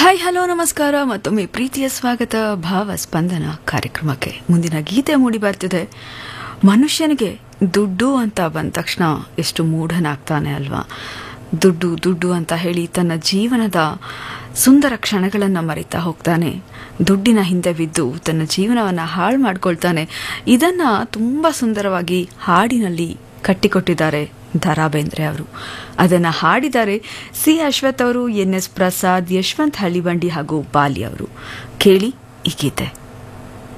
hi hello ನಮಸ್ಕಾರ ಮತ್ತೊಮ್ಮೆ ಪ್ರೀತಿಯ ಸ್ವಾಗತ ಭಾವ ಸ್ಪಂದನ ಕಾರ್ಯಕ್ರಮಕ್ಕೆ ಮುಂದಿನ ಗೀತೆ ಮೂಡಿ ಬರ್ತಿದೆ ಮನುಷ್ಯನಿಗೆ ದುಡ್ಡು ಅಂತ ಬಂದ ತಕ್ಷಣ ಎಷ್ಟು ಮೂಢನಾಗ್ತಾನೆ ಅಲ್ವಾ ದುಡ್ಡು ದುಡ್ಡು ಅಂತ ಹೇಳಿ ತನ್ನ ಜೀವನದ ಸುಂದರ ಕ್ಷಣಗಳನ್ನು ಮರಿತಾ ಹೋಗ್ತಾನೆ ದುಡ್ಡಿನ ಹಿಂದೆ ಬಿದ್ದು ತನ್ನ ಜೀವನವನ್ನು ಹಾಳು ಮಾಡ್ಕೊಳ್ತಾನೆ ಇದನ್ನ ತುಂಬಾ ಸುಂದರವಾಗಿ ಹಾಡಿನಲ್ಲಿ ಕಟ್ಟಿಕೊಟ್ಟಿದ್ದಾರೆ ಧರಾ ಬೇಂದ್ರೆ ಅವರು ಅದನ್ನ ಹಾಡಿದ್ದಾರೆ ಸಿ ಅಶ್ವಥ್ ಅವರು ಎನ್ ಎಸ್ ಪ್ರಸಾದ್ ಯಶವಂತ್ ಹಳ್ಳಿಬಂಡಿ ಹಾಗೂ ಬಾಲಿ ಅವರು ಕೇಳಿ ಈ ಗೀತೆ